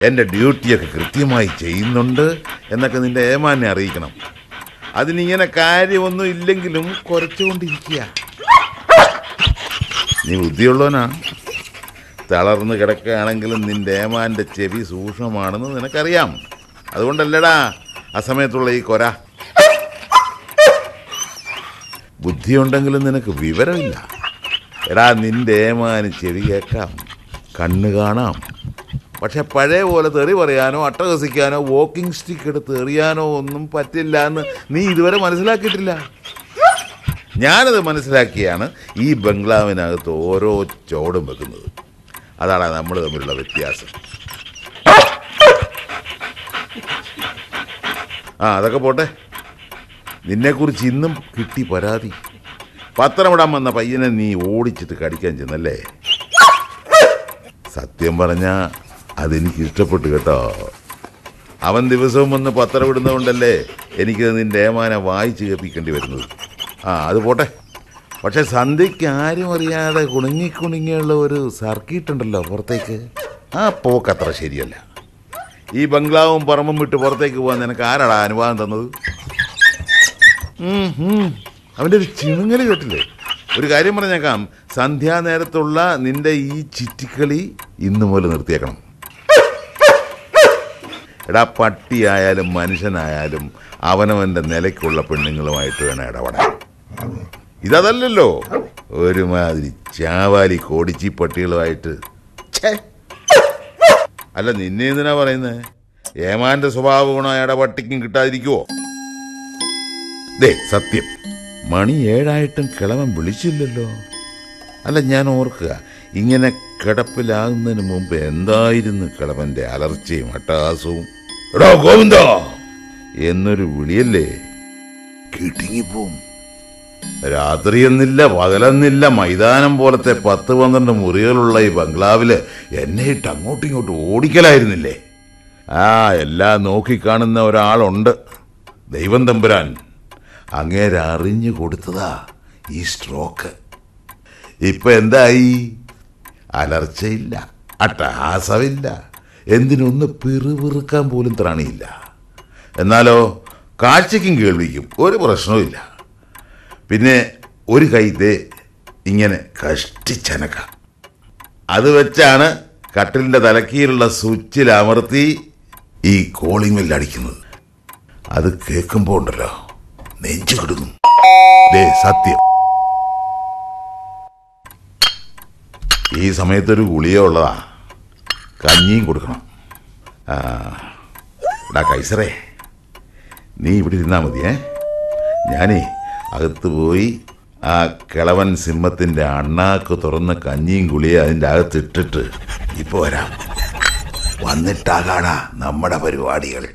എൻ്റെ ഡ്യൂട്ടിയൊക്കെ കൃത്യമായി ചെയ്യുന്നുണ്ട് എന്നൊക്കെ നിന്റെ ഏമാനെ അറിയിക്കണം അതിനിങ്ങനെ കാര്യമൊന്നും ഇല്ലെങ്കിലും കുറച്ചുകൊണ്ടിരിക്കുക നീ ബുദ്ധിയുള്ളവനാ തളർന്ന് കിടക്കുകയാണെങ്കിലും നിന്റെ ഏമാൻ്റെ ചെവി സൂക്ഷ്മമാണെന്ന് നിനക്കറിയാം അതുകൊണ്ടല്ലടാ അസമയത്തുള്ള ഈ കൊര ബുദ്ധിയുണ്ടെങ്കിലും നിനക്ക് വിവരമില്ല എടാ നിന്റെ ഏമാന് ചെവി കേൾക്കാം കണ്ണ് കാണാം പക്ഷെ പഴയ പോലെ തെറി പറയാനോ അട്ടഹസിക്കാനോ വോക്കിംഗ് സ്റ്റിക്ക് എടുത്ത് എറിയാനോ ഒന്നും പറ്റില്ല എന്ന് നീ ഇതുവരെ മനസ്സിലാക്കിയിട്ടില്ല ഞാനത് മനസ്സിലാക്കിയാണ് ഈ ബംഗ്ലാവിനകത്ത് ഓരോ ചോടും വെക്കുന്നത് അതാണ് നമ്മൾ തമ്മിലുള്ള വ്യത്യാസം ആ അതൊക്കെ പോട്ടെ നിന്നെക്കുറിച്ച് ഇന്നും കിട്ടി പരാതി പത്രമിടാൻ വന്ന പയ്യനെ നീ ഓടിച്ചിട്ട് കടിക്കാൻ ചെന്നല്ലേ സത്യം പറഞ്ഞ അതെനിക്ക് ഇഷ്ടപ്പെട്ടു കേട്ടോ അവൻ ദിവസവും വന്ന് പത്രം ഇടുന്നതുകൊണ്ടല്ലേ എനിക്ക് നിന്റെ ഏമാനെ വായിച്ച് കേൾപ്പിക്കേണ്ടി വരുന്നത് ആ അത് പോട്ടെ പക്ഷെ സന്ധ്യയ്ക്ക് ആരും അറിയാതെ കുണുങ്ങി കുണുങ്ങിയുള്ള ഒരു സർക്കിട്ട് ഉണ്ടല്ലോ പുറത്തേക്ക് ആ പോക്കത്ര ശരിയല്ല ഈ ബംഗ്ലാവും പറമ്പും വിട്ട് പുറത്തേക്ക് പോകാൻ നിനക്ക് ആരാടാ അനുവാദം തന്നത് ഉം, ഉം. അവൻ്റെ ഒരു ചിണുങ്ങൽ കേട്ടില്ലേ ഒരു കാര്യം പറഞ്ഞേക്കാം സന്ധ്യാനേരത്തുള്ള നിന്റെ ഈ ചിറ്റിക്കളി ഇന്നു മുതൽ നിർത്തിയേക്കണം എടാ പട്ടിയായാലും മനുഷ്യനായാലും അവനവൻ്റെ നിലയ്ക്കുള്ള പെണ്ണുങ്ങളുമായിട്ട് വേണം ഇടപെടാൻ ഇതല്ലല്ലോ ഒരുമാതിരി ചാവാലി കോടിച്ചി പട്ടികളുമായിട്ട് ഛേ അല്ല നിന്നെ എന്തിനാ പറയുന്നത് ഏമാന്റെ സ്വഭാവ ഗുണം അയാളുടെ പട്ടിക്കും കിട്ടാതിരിക്കുവോ ദേ സത്യം മണി ഏഴായിട്ടും കിളവൻ വിളിച്ചില്ലല്ലോ അല്ല ഞാൻ ഓർക്കുക ഇങ്ങനെ കിടപ്പിലാകുന്നതിന് മുമ്പ് എന്തായിരുന്നു കിളവന്റെ അലർച്ചയും അട്ടഹാസവും എടോ ഗോവിന്ദ എന്നൊരു വിളിയല്ലേ കിട്ടിങ്ങിപ്പോവും രാത്രിയെന്നില്ല പകലെന്നില്ല മൈതാനം പോലത്തെ പത്ത് പന്ത്രണ്ട് മുറികളുള്ള ഈ ബംഗ്ലാവില് എന്നെ ഇട്ട് അങ്ങോട്ടും ഇങ്ങോട്ടും ഓടിക്കലായിരുന്നില്ലേ ആ എല്ലാം നോക്കിക്കാണുന്ന ഒരാളുണ്ട് ദൈവം തമ്പുരാൻ അങ്ങേരെ അറിഞ്ഞു കൊടുത്തതാ ഈ സ്ട്രോക്ക് ഇപ്പൊ എന്തായി അലർച്ചയില്ല അട്ടഹാസമില്ല എന്തിനൊന്ന് പിറുപിറുക്കാൻ പോലും ത്രാണിയില്ല എന്നാലോ കാഴ്ചയ്ക്കും കേൾവിക്കും ഒരു പ്രശ്നവുമില്ല പിന്നെ ഒരു കൈ ദേ ഇങ്ങനെ കഷ്ടിച്ചനക്ക അത് വെച്ചാണ് കട്ടിലിന്റെ തലക്കീലുള്ള സ്വിച്ചിൽ അമർത്തി ഈ കോളിംഗ് ബെല്ല് അടിക്കുന്നത് അത് കേൾക്കുമ്പോ ഉണ്ടല്ലോ നെഞ്ചു കിടങ്ങും ദേ സത്യം ഈ സമയത്തൊരു ഗുളിക ഉള്ളതാ കഞ്ഞിയും കൊടുക്കണം ആ എടാ കൈസറേ നീ ഇവിടെ ഇരുന്നാ മതിയേ ഞാനേ അകത്ത് പോയി ആ കിളവൻ സിംഹത്തിന്റെ അണ്ണാക്ക് തുറന്ന കഞ്ഞിയും ഗുളിയെ അതിൻ്റെ അകത്തിട്ടിട്ട് ഇപ്പൊ വരാം വന്നിട്ടാകാടാ നമ്മുടെ പരിപാടികൾ